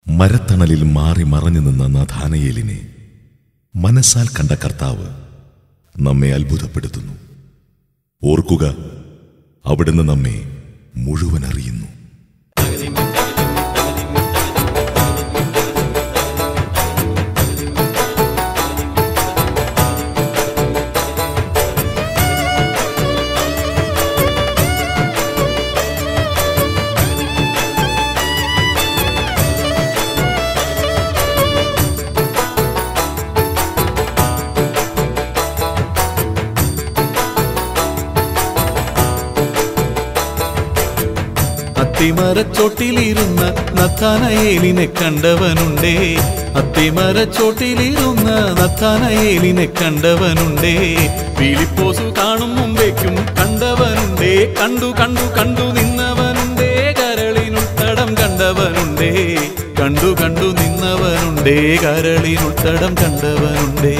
മരത്തണലിൽ മാറി മറഞ്ഞു നിന്ന നഥാനയേലിനെ മനസ്സാൽ കണ്ട കർത്താവ് നമ്മെ അത്ഭുതപ്പെടുത്തുന്നു ഓർക്കുക അവിടുന്ന് നമ്മെ മുഴുവൻ അറിയുന്നു അത്തിമരച്ചോട്ടിലിരുന്ന നത്താനയേലിനെ കണ്ടവനുണ്ടേ അത്തിമരച്ചോട്ടിലിരുന്ന നത്താനയേലിനെ കണ്ടവനുണ്ടേ ഫിലിപ്പോസു കാണും മുമ്പേക്കും കണ്ടവനുണ്ടേ കണ്ടു കണ്ടു കണ്ടു നിന്നവനുണ്ടേ കരളിനുൾത്തടം കണ്ടവനുണ്ടേ കണ്ടു കണ്ടു നിന്നവനുണ്ടേ കരളിനുൾത്തടം കണ്ടവനുണ്ടേ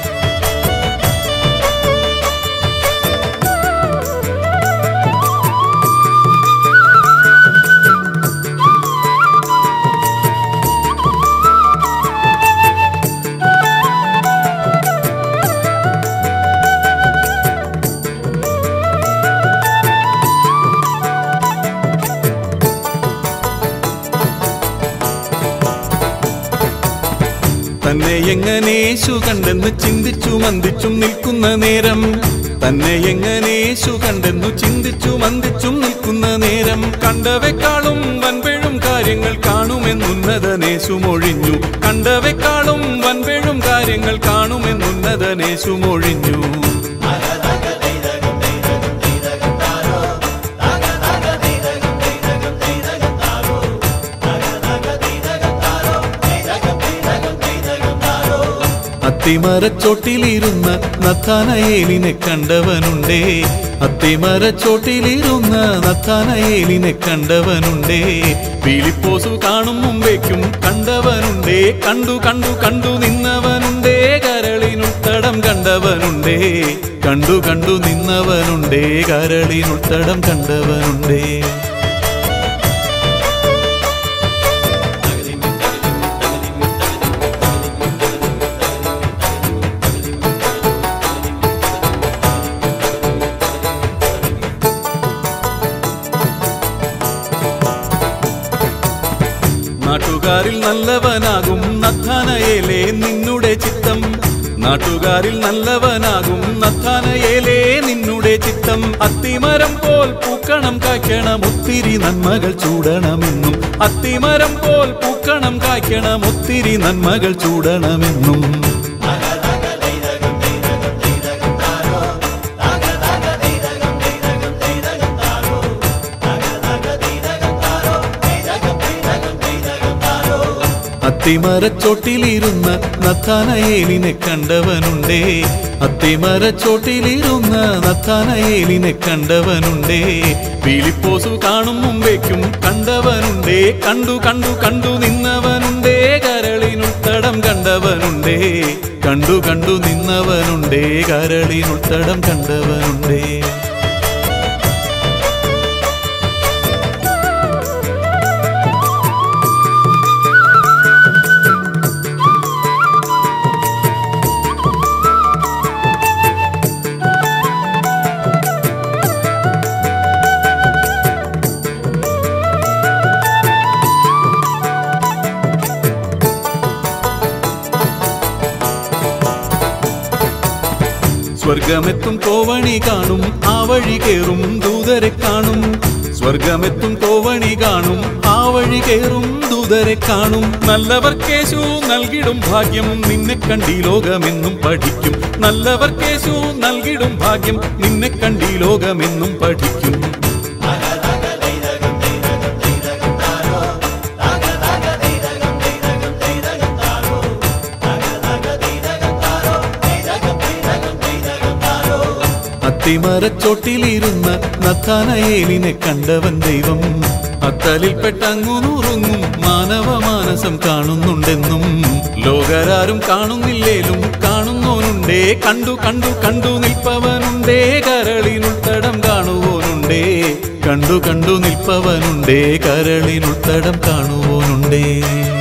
തന്നെ എങ്ങനേശു കണ്ടെന്ന് ചിന്തിച്ചു മന്ദിച്ചും നിൽക്കുന്ന നേരം തന്നെ എങ്ങനേശു കണ്ടെന്നു ചിന്തിച്ചു മന്ദിച്ചും നിൽക്കുന്ന നേരം കണ്ടവെക്കാളും വൻപെഴും കാര്യങ്ങൾ കാണുമെന്നുന്നതനേശു മൊഴിഞ്ഞു കണ്ടവെക്കാളും വൻപെഴും കാര്യങ്ങൾ കാണുമെന്നുന്നതനേശു മൊഴിഞ്ഞു അത്തിമരച്ചോട്ടിലിരുന്ന നത്താനയേലിനെ കണ്ടവനുണ്ടേ അത്തിമരച്ചോട്ടിലിരുന്ന നത്താനയേലിനെ കണ്ടവനുണ്ടേ ഫിലിപ്പോസു കാണും മുമ്പേക്കും കണ്ടവനുണ്ടേ കണ്ടു കണ്ടു കണ്ടു നിന്നവനുണ്ടേ കരളിനുൾത്തടം കണ്ടവനുണ്ടേ കണ്ടു കണ്ടു നിന്നവനുണ്ടേ കരളിനുൾത്തടം കണ്ടവനുണ്ടേ നാട്ടുകാരിൽ നല്ലവനാകും നത്താനയേലേ നിന്നുടെ ചിത്തം നാട്ടുകാരിൽ നല്ലവനാകും നത്താനയേലേ നിന്നുടെ ചിത്തം അത്തിമരം പോൽ പൂക്കണം കായ്ക്കണം ഒത്തിരി നന്മകൾ ചൂടണമെന്നും അത്തിമരം പോൽ പൂക്കണം കായ്ക്കണം ഒത്തിരി നന്മകൾ ചൂടണമെന്നും അത്തിമരച്ചോട്ടിലിരുന്ന നത്താനയേലിനെ കണ്ടവനുണ്ടേ അത്തിമരച്ചോട്ടിലിരുന്ന നത്താനയേലിനെ കണ്ടവനുണ്ടേ ഫിലിപ്പോസു കാണും മുമ്പേക്കും കണ്ടവനുണ്ടേ കണ്ടു കണ്ടു കണ്ടു നിന്നവനുണ്ടേ കരളിനുൾത്തടം കണ്ടവനുണ്ടേ കണ്ടു കണ്ടു നിന്നവനുണ്ടേ കരളിനുൾത്തടം കണ്ടവനുണ്ടേ സ്വർഗമെത്തും കോവണി കാണും ആ വഴി കേറും ദൂതരെ കാണും സ്വർഗമെത്തും കോവണി കാണും ആ വഴി കേറും ദൂതരെ കാണും നല്ലവർക്കേശു നൽകിടും ഭാഗ്യം നിന്നെ കണ്ടി ലോകമെന്നും പഠിക്കും നല്ലവർക്കേശു നൽകിടും ഭാഗ്യം നിന്നെ കണ്ടി ലോകമെന്നും പഠിക്കും അത്തിമരച്ചോട്ടിലിരുന്ന നത്താനയേലിനെ കണ്ടവൻ ദൈവം അത്തലിൽ പെട്ടങ്ങു നുറുങ്ങും മാനവ മാനസം കാണുന്നുണ്ടെന്നും ലോകരാരും കാണുന്നില്ലേലും കാണുന്നോനുണ്ടേ കണ്ടു കണ്ടു കണ്ടു നിൽപ്പവനുണ്ടേ കരളിനുൾത്തടം കാണുവോനുണ്ടേ കണ്ടു കണ്ടു നിൽപ്പവനുണ്ടേ കരളിനുൾത്തടം കാണുവോനുണ്ടേ